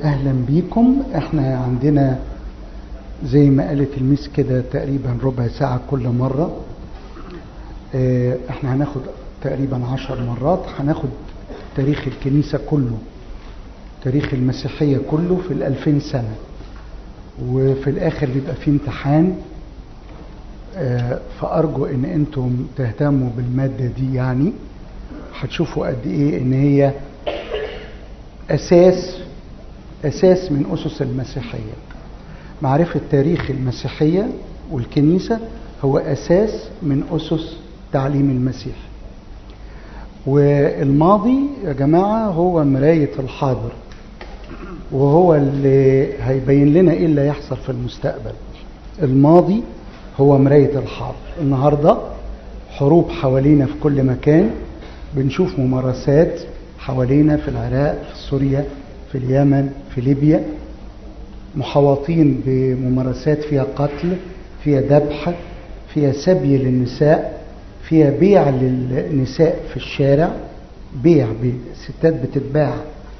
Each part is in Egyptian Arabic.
اهلا بيكم احنا عندنا زي ما قالت الميس كده تقريبا ربع ساعة كل مرة اه احنا هناخد تقريبا عشر مرات هناخد تاريخ الكنيسة كله تاريخ المسيحية كله في الألفين سنة وفي الآخر بيبقى في امتحان اه فأرجو إن أنتم تهتموا بالمادة دي يعني هتشوفوا قد إيه إن هي أساس أساس من أسس المسيحية معرفة تاريخ المسيحية والكنيسة هو أساس من أسس تعليم المسيح والماضي يا جماعة هو مراية الحاضر وهو اللي هيبين لنا إيه اللي يحصل في المستقبل الماضي هو مراية الحاضر النهاردة حروب حوالينا في كل مكان بنشوف ممارسات حوالينا في العراق في سوريا في اليمن في ليبيا محاوطين بممارسات فيها قتل فيها ذبح فيها سبي للنساء فيها بيع للنساء في الشارع بيع ستات بتتباع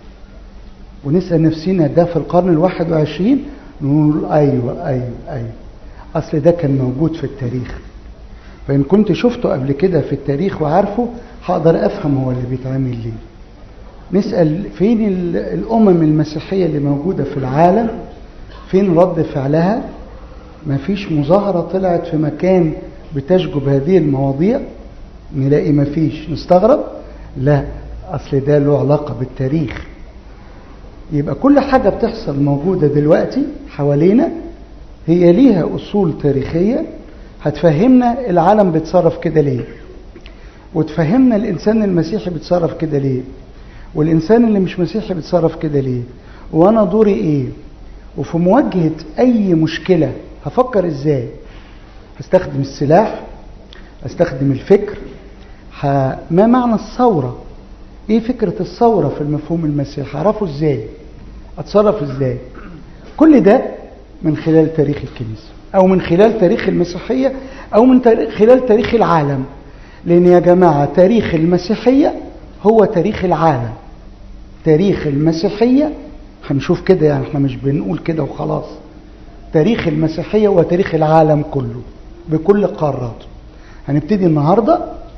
ونسأل نفسنا ده في القرن الواحد وعشرين نقول أيوة أيوة أيوة أصل ده كان موجود في التاريخ فإن كنت شفته قبل كده في التاريخ وعارفه هقدر أفهم هو اللي بيتعمل ليه نسأل فين الأمم المسيحية اللي موجودة في العالم فين رد فعلها ما فيش مظاهرة طلعت في مكان بتشجب هذه المواضيع نلاقي ما فيش نستغرب لا أصل ده له علاقة بالتاريخ يبقى كل حاجة بتحصل موجودة دلوقتي حوالينا هي ليها أصول تاريخية هتفهمنا العالم بيتصرف كده ليه وتفهمنا الإنسان المسيحي بيتصرف كده ليه والإنسان اللي مش مسيحي بيتصرف كده ليه وأنا دوري إيه وفي مواجهة أي مشكلة هفكر إزاي هستخدم السلاح هستخدم الفكر ه... ما معنى الثورة إيه فكرة الثورة في المفهوم المسيحي هعرفه إزاي أتصرف إزاي كل ده من خلال تاريخ الكنيسة أو من خلال تاريخ المسيحية أو من تاريخ خلال تاريخ العالم لأن يا جماعة تاريخ المسيحية هو تاريخ العالم تاريخ المسيحية هنشوف كده يعني احنا مش بنقول كده وخلاص تاريخ المسيحية هو تاريخ العالم كله بكل قاراته هنبتدي النهاردة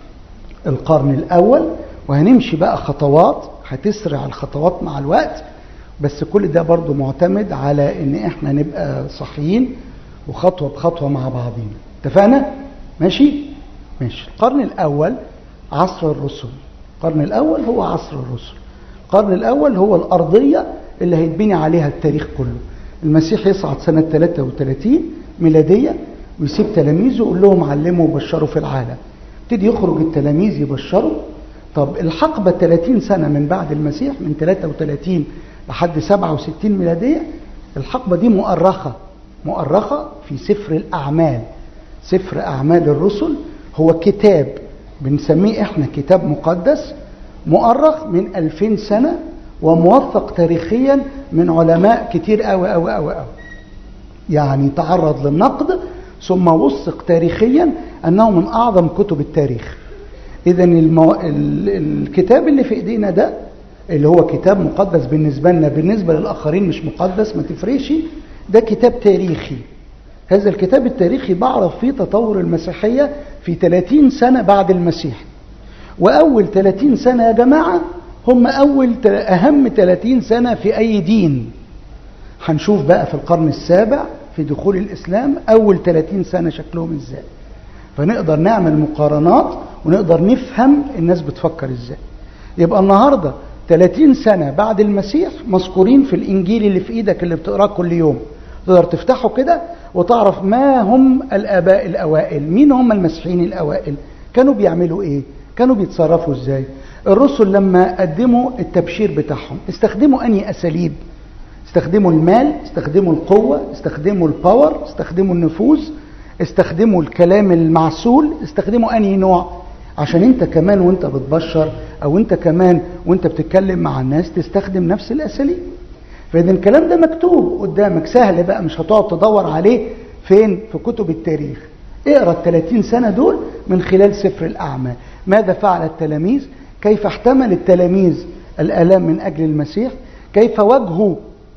القرن الأول وهنمشي بقى خطوات هتسرع الخطوات مع الوقت بس كل ده برضو معتمد على ان احنا نبقى صحيين وخطوة بخطوة مع بعضين اتفقنا؟ ماشي؟ ماشي القرن الأول عصر الرسل القرن الأول هو عصر الرسل القرن الأول هو الأرضية اللي هيتبني عليها التاريخ كله المسيح يصعد سنة 33 ميلادية ويسيب تلاميذه يقول لهم علموا وبشروا في العالم ابتدي يخرج التلاميذ يبشروا طب الحقبة 30 سنة من بعد المسيح من 33 لحد 67 ميلادية الحقبة دي مؤرخة مؤرخة في سفر الأعمال سفر أعمال الرسل هو كتاب بنسميه احنا كتاب مقدس مؤرخ من 2000 سنة وموثق تاريخيا من علماء كتير قوي قوي قوي قوي يعني تعرض للنقد ثم وثق تاريخيا انه من اعظم كتب التاريخ اذا المو... ال... الكتاب اللي في ايدينا ده اللي هو كتاب مقدس بالنسبه لنا بالنسبه للاخرين مش مقدس ما تفرقش ده كتاب تاريخي هذا الكتاب التاريخي بعرف فيه تطور المسيحيه في 30 سنه بعد المسيح واول 30 سنه يا جماعه هم أول أهم 30 سنة في أي دين هنشوف بقى في القرن السابع في دخول الإسلام أول 30 سنة شكلهم إزاي فنقدر نعمل مقارنات ونقدر نفهم الناس بتفكر إزاي يبقى النهاردة 30 سنة بعد المسيح مذكورين في الإنجيل اللي في إيدك اللي بتقراه كل يوم تقدر تفتحه كده وتعرف ما هم الآباء الأوائل مين هم المسيحيين الأوائل كانوا بيعملوا إيه كانوا بيتصرفوا إزاي الرسل لما قدموا التبشير بتاعهم استخدموا أني أساليب استخدموا المال استخدموا القوة استخدموا الباور استخدموا النفوذ استخدموا الكلام المعسول استخدموا أني نوع عشان انت كمان وانت بتبشر او انت كمان وانت بتتكلم مع الناس تستخدم نفس الاساليب فاذا الكلام ده مكتوب قدامك سهل بقى مش هتقعد تدور عليه فين في كتب التاريخ اقرا ال 30 سنه دول من خلال سفر الاعمال ماذا فعل التلاميذ كيف احتمل التلاميذ الالام من اجل المسيح كيف واجهوا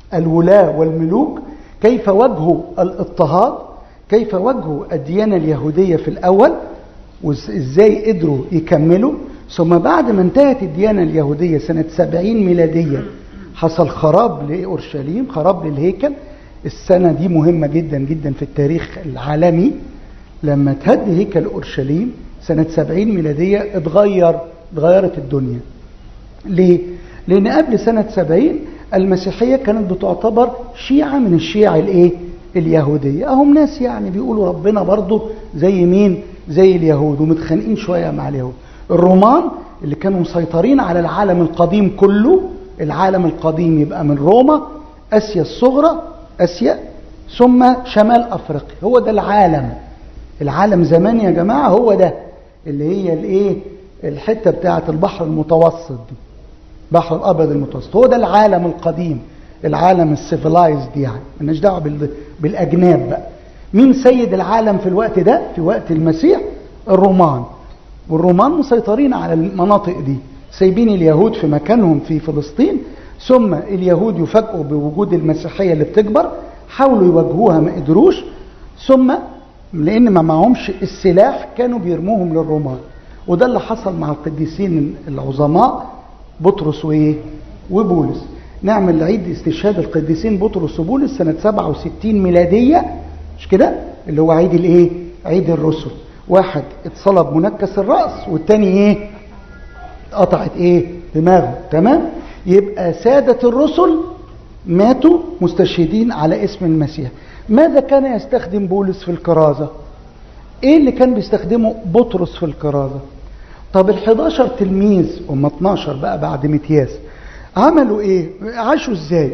الولاة والملوك كيف واجهوا الاضطهاد كيف واجهوا الديانة اليهودية في الأول وإزاي قدروا يكملوا ثم بعد ما انتهت الديانة اليهودية سنة سبعين ميلادية حصل خراب لأورشليم خراب للهيكل السنة دي مهمة جدا جدا في التاريخ العالمي لما تهد هيكل أورشليم سنة سبعين ميلادية اتغير اتغيرت الدنيا ليه؟ لأن قبل سنة سبعين المسيحية كانت بتعتبر شيعة من الشيعة الايه؟ اليهودية اهم ناس يعني بيقولوا ربنا برضو زي مين؟ زي اليهود ومتخانقين شوية مع اليهود الرومان اللي كانوا مسيطرين على العالم القديم كله العالم القديم يبقى من روما اسيا الصغرى اسيا ثم شمال افريقيا هو ده العالم العالم زمان يا جماعه هو ده اللي هي الايه الحته بتاعه البحر المتوسط دي بحر الابيض المتوسط هو ده العالم القديم العالم السيفلايزد يعني مالناش دعوه بالاجناب بقى مين سيد العالم في الوقت ده في وقت المسيح الرومان والرومان مسيطرين على المناطق دي سايبين اليهود في مكانهم في فلسطين ثم اليهود يفاجئوا بوجود المسيحيه اللي بتكبر حاولوا يواجهوها ما قدروش ثم لان ما معهمش السلاح كانوا بيرموهم للرومان وده اللي حصل مع القديسين العظماء بطرس وايه وبولس نعمل عيد استشهاد القديسين بطرس وبولس سنه 67 ميلاديه مش كده اللي هو عيد الايه عيد الرسل واحد اتصلب منكس الراس والتاني ايه قطعت ايه دماغه تمام يبقى سادة الرسل ماتوا مستشهدين على اسم المسيح ماذا كان يستخدم بولس في الكرازة ايه اللي كان بيستخدمه بطرس في الكرازة طب ال11 تلميذ هم 12 بقى بعد متياس عملوا ايه عاشوا ازاي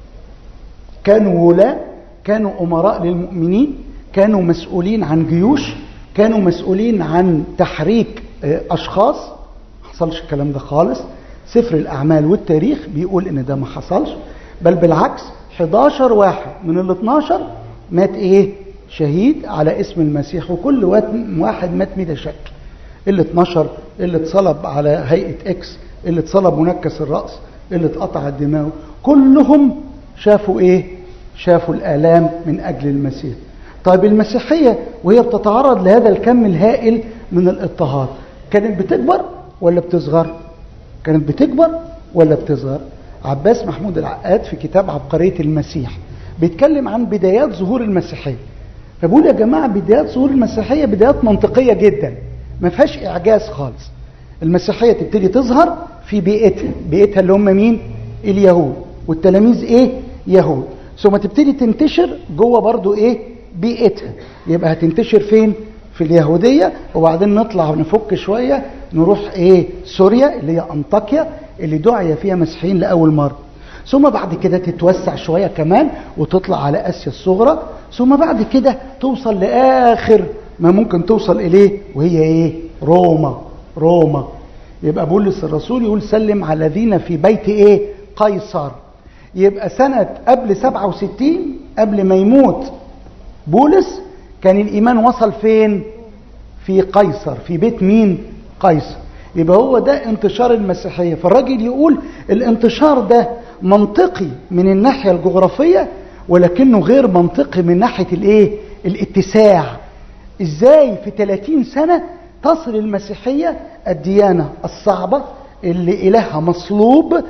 كانوا ولاة كانوا امراء للمؤمنين كانوا مسؤولين عن جيوش كانوا مسؤولين عن تحريك اشخاص ما حصلش الكلام ده خالص سفر الاعمال والتاريخ بيقول ان ده ما حصلش بل بالعكس 11 واحد من ال 12 مات ايه شهيد على اسم المسيح وكل واحد مات ميت شكل اللي 12 اللي اتصلب على هيئه اكس اللي اتصلب منكس الراس اللي اتقطع دماغه كلهم شافوا ايه شافوا الالام من اجل المسيح طيب المسيحيه وهي بتتعرض لهذا الكم الهائل من الاضطهاد كانت بتكبر ولا بتصغر كانت بتكبر ولا بتصغر عباس محمود العقاد في كتاب عبقريه المسيح بيتكلم عن بدايات ظهور المسيحيه فبقول يا جماعه بدايات ظهور المسيحيه بدايات منطقيه جدا ما فيهاش اعجاز خالص المسيحيه تبتدي تظهر في بيئتها بيئتها اللي هم مين اليهود والتلاميذ ايه يهود ثم تبتدي تنتشر جوه برضو ايه بيئتها يبقى هتنتشر فين في اليهوديه وبعدين نطلع ونفك شويه نروح ايه سوريا اللي هي انطاكيا اللي دعي فيها مسيحيين لاول مره ثم بعد كده تتوسع شويه كمان وتطلع على اسيا الصغرى ثم بعد كده توصل لاخر ما ممكن توصل اليه وهي ايه روما روما يبقى بولس الرسول يقول سلم على الذين في بيت ايه قيصر يبقى سنة قبل 67 قبل ما يموت بولس كان الإيمان وصل فين في قيصر في بيت مين قيصر يبقى هو ده انتشار المسيحية فالراجل يقول الانتشار ده منطقي من الناحية الجغرافية ولكنه غير منطقي من ناحية الايه الاتساع ازاي في 30 سنة تصل المسيحية الديانة الصعبة اللي إلهها مصلوب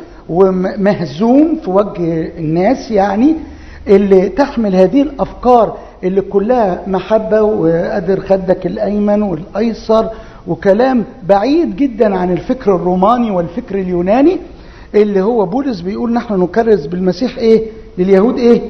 ومهزوم في وجه الناس يعني اللي تحمل هذه الأفكار اللي كلها محبة وقدر خدك الأيمن والأيسر وكلام بعيد جدا عن الفكر الروماني والفكر اليوناني اللي هو بولس بيقول نحن نكرز بالمسيح ايه لليهود ايه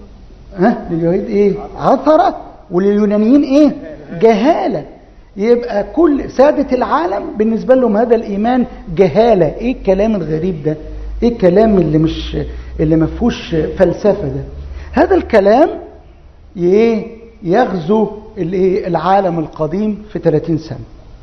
ها لليهود ايه عثرة ولليونانيين ايه جهالة يبقى كل سادة العالم بالنسبة لهم هذا الإيمان جهالة إيه الكلام الغريب ده إيه الكلام اللي مش اللي ما فيهوش فلسفة ده هذا الكلام إيه يغزو الإيه العالم القديم في 30 سنة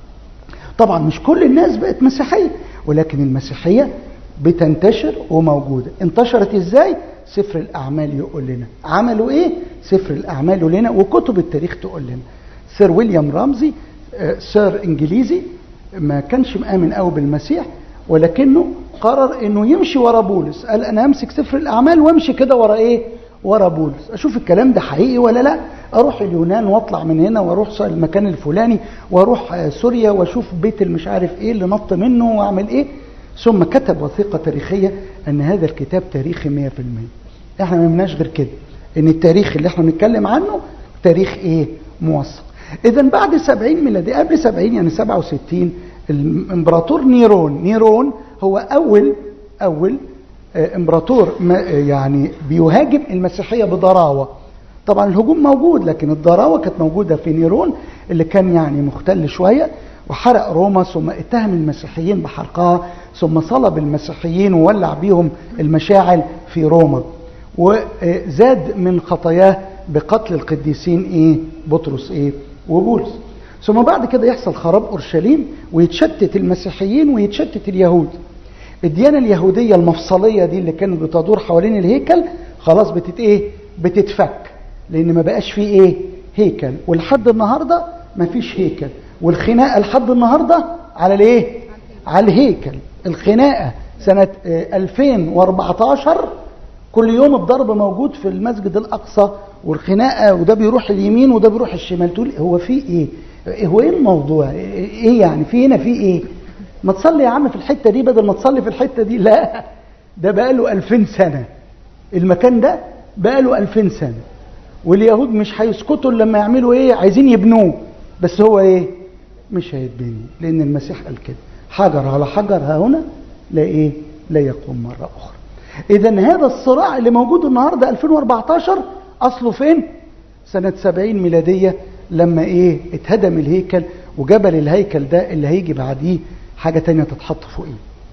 طبعا مش كل الناس بقت مسيحية ولكن المسيحية بتنتشر وموجودة انتشرت ازاي سفر الأعمال يقول لنا عملوا ايه سفر الأعمال يقول لنا وكتب التاريخ تقول لنا سير ويليام رامزي سير انجليزي ما كانش مآمن قوي بالمسيح ولكنه قرر انه يمشي ورا بولس قال انا امسك سفر الاعمال وامشي كده ورا ايه ورا بولس اشوف الكلام ده حقيقي ولا لا اروح اليونان واطلع من هنا واروح المكان الفلاني واروح سوريا واشوف بيت المش عارف ايه اللي نط منه واعمل ايه ثم كتب وثيقة تاريخية ان هذا الكتاب تاريخي 100% احنا ما مناش غير كده ان التاريخ اللي احنا بنتكلم عنه تاريخ ايه موثق اذا بعد 70 ميلادي قبل 70 يعني 67 الامبراطور نيرون نيرون هو اول اول امبراطور يعني بيهاجم المسيحيه بضراوه طبعا الهجوم موجود لكن الضراوه كانت موجوده في نيرون اللي كان يعني مختل شويه وحرق روما ثم اتهم المسيحيين بحرقها ثم صلب المسيحيين وولع بيهم المشاعل في روما وزاد من خطاياه بقتل القديسين ايه بطرس ايه وبولس ثم بعد كده يحصل خراب اورشليم ويتشتت المسيحيين ويتشتت اليهود الديانه اليهوديه المفصليه دي اللي كانت بتدور حوالين الهيكل خلاص بتت ايه بتتفك لان ما بقاش فيه ايه هيكل ولحد النهارده ما فيش هيكل والخناقه لحد النهارده على الايه على الهيكل الخناقه سنه 2014 كل يوم الضرب موجود في المسجد الاقصى والخناقه وده بيروح اليمين وده بيروح الشمال تقول هو في ايه هو ايه الموضوع ايه يعني في هنا في ايه ما تصلي يا عم في الحته دي بدل ما تصلي في الحته دي لا ده بقاله 2000 سنه المكان ده بقاله 2000 سنه واليهود مش هيسكتوا لما يعملوا ايه عايزين يبنوه بس هو ايه مش هيتبني لان المسيح قال كده حجر على حجر ها هنا لا ايه لا يقوم مره اخرى اذا هذا الصراع اللي موجود النهارده 2014 اصله فين سنه 70 ميلاديه لما ايه اتهدم الهيكل وجبل الهيكل ده اللي هيجي بعديه حاجه تانية تتحط فوقيه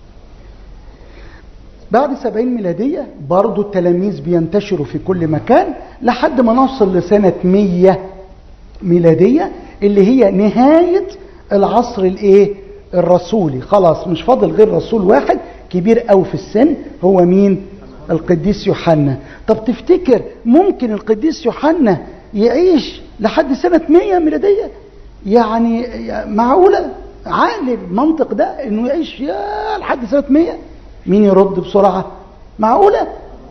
بعد 70 ميلادية برضو التلاميذ بينتشروا في كل مكان لحد ما نوصل لسنة 100 ميلادية اللي هي نهاية العصر الايه الرسولي خلاص مش فاضل غير رسول واحد كبير قوي في السن هو مين القديس يوحنا طب تفتكر ممكن القديس يوحنا يعيش لحد سنة 100 ميلادية يعني معقولة عقل المنطق ده انه يعيش يا لحد سنة 100 مين يرد بسرعة معقولة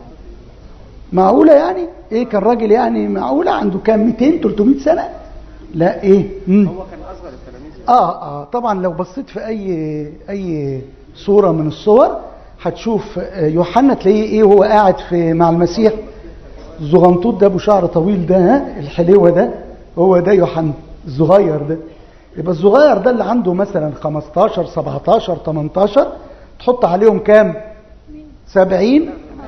معقولة يعني ايه كان راجل يعني معقولة عنده كام 200 300 سنة لا ايه مم. هو كان اصغر التلاميذ اه اه طبعا لو بصيت في اي اي صورة من الصور هتشوف يوحنا تلاقيه ايه وهو قاعد في مع المسيح الزغنطوط ده ابو شعر طويل ده ها الحليوه ده هو ده يوحنا الصغير ده يبقى الصغير ده اللي عنده مثلا 15 17 18 تحط عليهم كام 70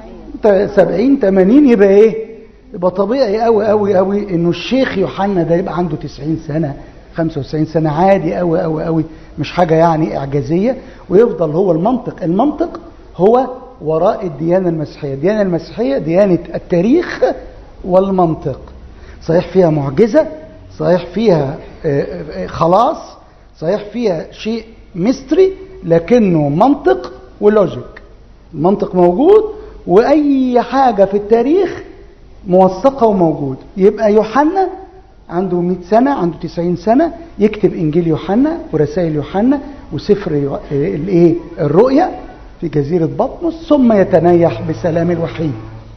70 80 يبقى ايه يبقى طبيعي قوي قوي قوي انه الشيخ يوحنا ده يبقى عنده 90 سنه 95 سنه عادي قوي قوي قوي مش حاجه يعني اعجازيه ويفضل هو المنطق المنطق هو وراء الديانه المسيحيه الديانه المسيحيه ديانه التاريخ والمنطق صحيح فيها معجزه صحيح فيها خلاص صحيح فيها شيء ميستري لكنه منطق ولوجيك المنطق موجود واي حاجه في التاريخ موثقه وموجود يبقى يوحنا عنده 100 سنه عنده 90 سنه يكتب انجيل يوحنا ورسائل يوحنا وسفر الايه الرؤيا في جزيره بطمس ثم يتنيح بسلام الوحيد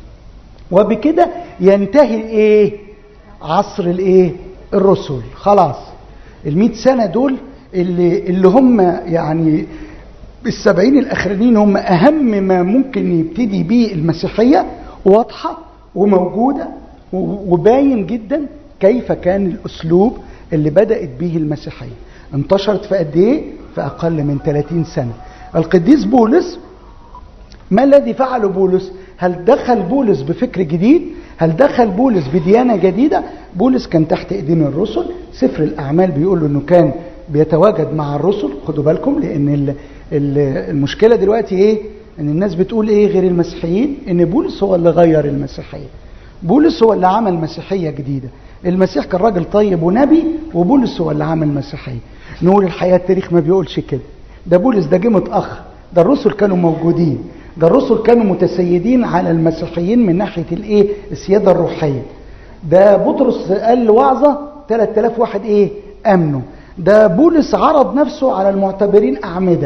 وبكده ينتهي الايه عصر الايه الرسل خلاص ال سنه دول اللي اللي هم يعني السبعين الاخرانيين هم اهم ما ممكن يبتدي بيه المسيحيه واضحه وموجوده وباين جدا كيف كان الاسلوب اللي بدات به المسيحيه انتشرت في قد ايه في اقل من 30 سنه القديس بولس ما الذي فعله بولس هل دخل بولس بفكر جديد هل دخل بولس بديانه جديده بولس كان تحت ايدين الرسل سفر الاعمال بيقول انه كان بيتواجد مع الرسل خدوا بالكم لان ال ال المشكله دلوقتي ايه ان الناس بتقول ايه غير المسيحيين ان بولس هو اللي غير المسيحيه بولس هو اللي عمل مسيحيه جديده المسيح كان راجل طيب ونبي وبولس هو اللي عمل مسيحيه نقول الحقيقه التاريخ ما بيقولش كده ده بولس ده جه متاخر ده الرسل كانوا موجودين ده الرسل كانوا متسيدين على المسيحيين من ناحيه الايه السياده الروحيه ده بطرس قال وعظه 3000 واحد ايه امنوا ده بولس عرض نفسه على المعتبرين اعمده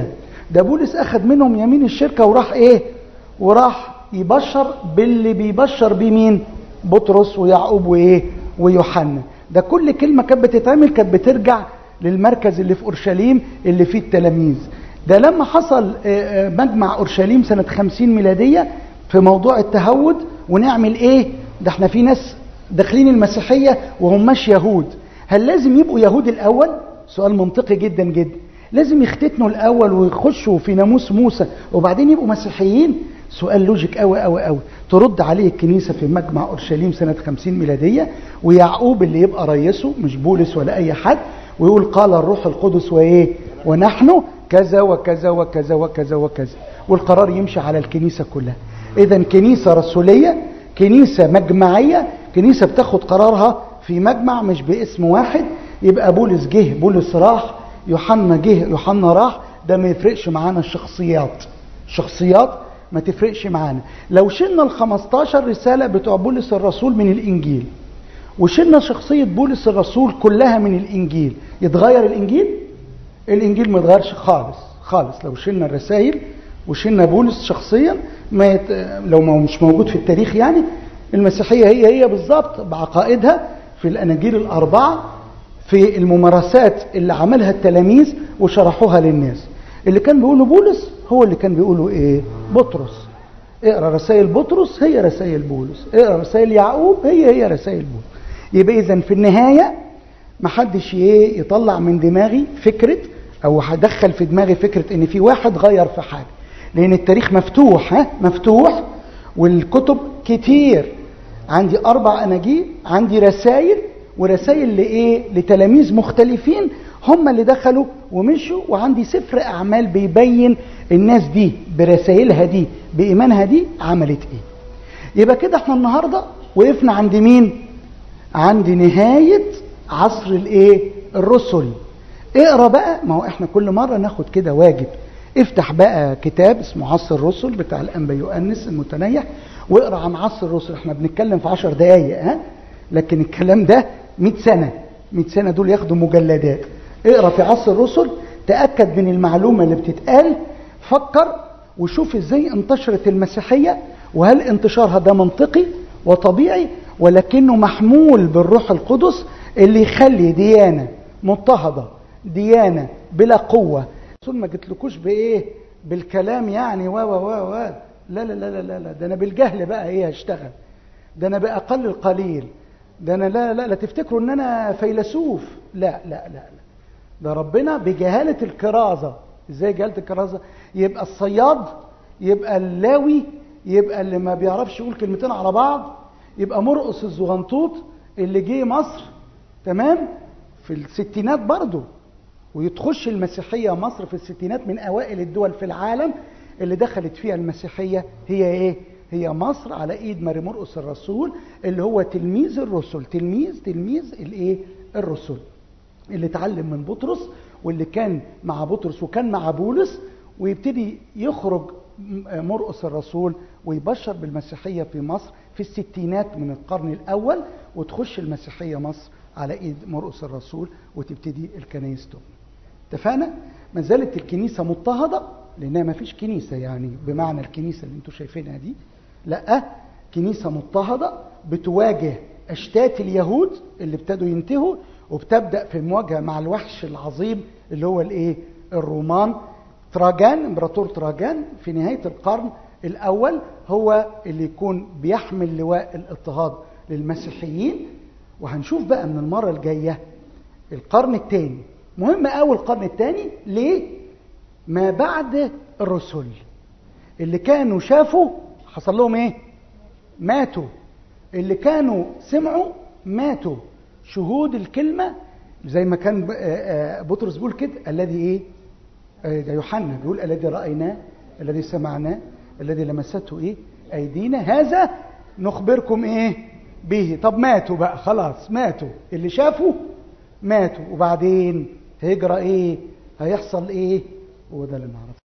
ده بولس اخذ منهم يمين الشركة وراح ايه وراح يبشر باللي بيبشر بيه مين بطرس ويعقوب وايه ويوحنا ده كل كلمة كانت بتتعمل كانت بترجع للمركز اللي في اورشليم اللي فيه التلاميذ ده لما حصل مجمع اورشليم سنة 50 ميلادية في موضوع التهود ونعمل ايه ده احنا في ناس داخلين المسيحية وهم مش يهود هل لازم يبقوا يهود الاول سؤال منطقي جدا جدا لازم يختتنوا الاول ويخشوا في ناموس موسى وبعدين يبقوا مسيحيين سؤال لوجيك قوي قوي قوي ترد عليه الكنيسة في مجمع أورشليم سنة 50 ميلادية ويعقوب اللي يبقى رئيسه مش بولس ولا أي حد ويقول قال الروح القدس وإيه ونحن كذا وكذا وكذا وكذا وكذا والقرار يمشي على الكنيسة كلها إذا كنيسة رسولية كنيسة مجمعية كنيسة بتاخد قرارها في مجمع مش باسم واحد يبقى بولس جه بولس راح يوحنا جه يوحنا راح ده ما يفرقش معانا الشخصيات شخصيات ما تفرقش معانا لو شلنا ال 15 رسالة بتوع بولس الرسول من الإنجيل وشلنا شخصية بولس الرسول كلها من الإنجيل يتغير الإنجيل؟ الإنجيل ما يتغيرش خالص خالص لو شلنا الرسائل وشلنا بولس شخصيا ما يت... لو ما مش موجود في التاريخ يعني المسيحية هي هي بالظبط بعقائدها في الأناجيل الأربعة في الممارسات اللي عملها التلاميذ وشرحوها للناس اللي كان بيقوله بولس هو اللي كان بيقوله ايه بطرس اقرا رسائل بطرس هي رسائل بولس اقرا رسائل يعقوب هي هي رسائل بولس يبقى اذا في النهايه ما حدش ايه يطلع من دماغي فكره او هدخل في دماغي فكره ان في واحد غير في حاجه لان التاريخ مفتوح ها مفتوح والكتب كتير عندي اربع اناجيل عندي رسائل ورسائل لايه لتلاميذ مختلفين هم اللي دخلوا ومشوا وعندي سفر اعمال بيبين الناس دي برسائلها دي بايمانها دي عملت ايه يبقى كده احنا النهارده وقفنا عند مين عند نهايه عصر الايه الرسل اقرا بقى ما هو احنا كل مره ناخد كده واجب افتح بقى كتاب اسمه عصر الرسل بتاع الانبا يؤنس المتنيح واقرا عن عصر الرسل احنا بنتكلم في 10 دقايق ها لكن الكلام ده 100 سنه 100 سنه دول ياخدوا مجلدات اقرا في عصر الرسل تاكد من المعلومه اللي بتتقال فكر وشوف ازاي انتشرت المسيحيه وهل انتشارها ده منطقي وطبيعي ولكنه محمول بالروح القدس اللي يخلي ديانه مضطهده ديانه بلا قوه الرسول ما جتلكوش بايه بالكلام يعني و و و و لا لا لا لا لا ده انا بالجهل بقى ايه هشتغل ده انا باقل القليل ده انا لا لا لا تفتكروا ان انا فيلسوف لا لا لا لا ده ربنا بجهاله الكرازه ازاي جهاله الكرازه يبقى الصياد يبقى اللاوي يبقى اللي ما بيعرفش يقول كلمتين على بعض يبقى مرقص الزغنطوط اللي جه مصر تمام في الستينات برضه ويتخش المسيحية مصر في الستينات من أوائل الدول في العالم اللي دخلت فيها المسيحية هي إيه؟ هي مصر على إيد ماري مرقس الرسول اللي هو تلميذ الرسل تلميذ تلميذ الإيه؟ الرسل اللي اتعلم من بطرس واللي كان مع بطرس وكان مع بولس ويبتدي يخرج مرقس الرسول ويبشر بالمسيحية في مصر في الستينات من القرن الأول وتخش المسيحية مصر على ايد مرقس الرسول وتبتدي الكنايس تبني. اتفقنا؟ ما زالت الكنيسه مضطهده لانها ما فيش كنيسه يعني بمعنى الكنيسه اللي انتم شايفينها دي. لا كنيسه مضطهده بتواجه اشتات اليهود اللي ابتدوا ينتهوا وبتبدا في مواجهه مع الوحش العظيم اللي هو الايه؟ الرومان تراجان امبراطور تراجان في نهايه القرن الاول هو اللي يكون بيحمل لواء الاضطهاد للمسيحيين وهنشوف بقى من المرة الجاية القرن الثاني مهم قوي القرن الثاني ليه؟ ما بعد الرسل اللي كانوا شافوا حصل لهم ايه؟ ماتوا اللي كانوا سمعوا ماتوا شهود الكلمة زي ما كان بطرس بيقول كده الذي ايه؟ ده يوحنا بيقول الذي رأيناه الذي سمعناه الذي لمسته ايه؟ أيدينا هذا نخبركم ايه؟ به طب ماتوا بقى خلاص ماتوا اللي شافوا ماتوا وبعدين هيجرى ايه هيحصل ايه هو ده اللي نعرفه